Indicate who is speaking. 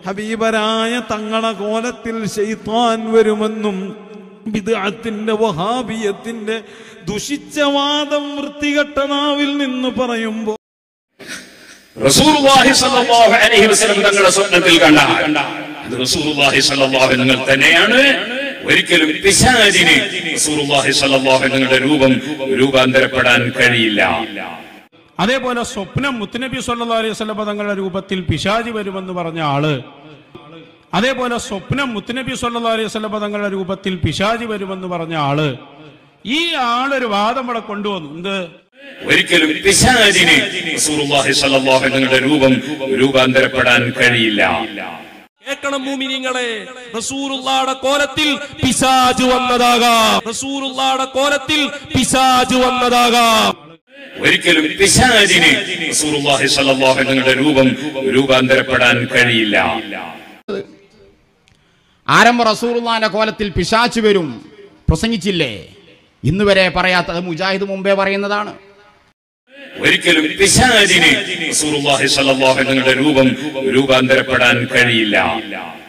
Speaker 1: ഹബീബരായ തങ്ങളെ കോലത്തിൽ ശൈത്താൻ വരുമെന്നും വിദഅത്തിന്റെ വഹാബിയത്തിന്റെ ദുഷിച്ച വാദം വൃത്തികെട്ട നാവിൽ നിന്ന് പറയുമ്പോൾ
Speaker 2: റസൂലുള്ളാഹി സ്വല്ലല്ലാഹു അലൈഹി വസല്ലം തങ്ങളുടെ സ്വപ്നത്തിൽ കണ്ട അത് റസൂലുള്ളാഹി സ്വല്ലല്ലാഹു അലൈഹി നിങ്ങൾ തന്നെയാണ് ഒരിക്കലും പിശാചിന് റസൂലുള്ളാഹി സ്വല്ലല്ലാഹു അലൈഹി നിങ്ങളുടെ രൂപം രൂപാന്തരപ്പെടാൻ കഴിയില്ല
Speaker 3: അതേപോലെ സ്വപ്നം മുത്തുനബി സല്ലാ അലൈഹി സ്വലം തങ്ങളുടെ രൂപത്തിൽ പിശാജി വരുമെന്ന് പറഞ്ഞ ആള് അതേപോലെ സ്വപ്നം മുത്തുനബി സല്ലാ അലൈഹി സ്വലം തങ്ങളുടെ രൂപത്തിൽ പിശാജി വരുമെന്ന് പറഞ്ഞ ആള് ഈ ആളൊരു വാദം ഇവിടെ കൊണ്ടുവന്നു എന്ത്
Speaker 2: ഒരിക്കലും പിശാചിന് റസൂലുള്ളാഹി സ്വല്ലല്ലാഹു അലൈഹി നിങ്ങളുടെ രൂപം രൂപാന്തരപ്പെടാൻ കഴിയില്ല
Speaker 4: കേൾക്കണം മൂമിനിങ്ങളെ റസൂറുള്ളാടെ കോലത്തിൽ പിശാജ് വന്നതാകാം റസൂറുള്ളാടെ കോലത്തിൽ പിശാജ് വന്നതാകാം
Speaker 2: ഒരിക്കലും പിശാചിന് റസൂലുള്ളാഹി സ്വല്ലല്ലാഹു അലൈഹി നിങ്ങളുടെ രൂപം രൂപാന്തരപ്പെടാൻ കഴിയില്ല
Speaker 5: ആരംഭ റസൂറുള്ളാന്റെ കോലത്തിൽ പിശാച്ച് വരും പ്രസംഗിച്ചില്ലേ ഇന്ന് വരെ പറയാത്തത് മുജാഹിദ് മുമ്പേ പറയുന്നതാണ്
Speaker 2: ഒരിക്കലും പിശാചിന് റസൂലുള്ളാഹി സ്വല്ലല്ലാഹു അലൈഹി നിങ്ങളുടെ രൂപം രൂപാന്തരപ്പെടാൻ കഴിയില്ല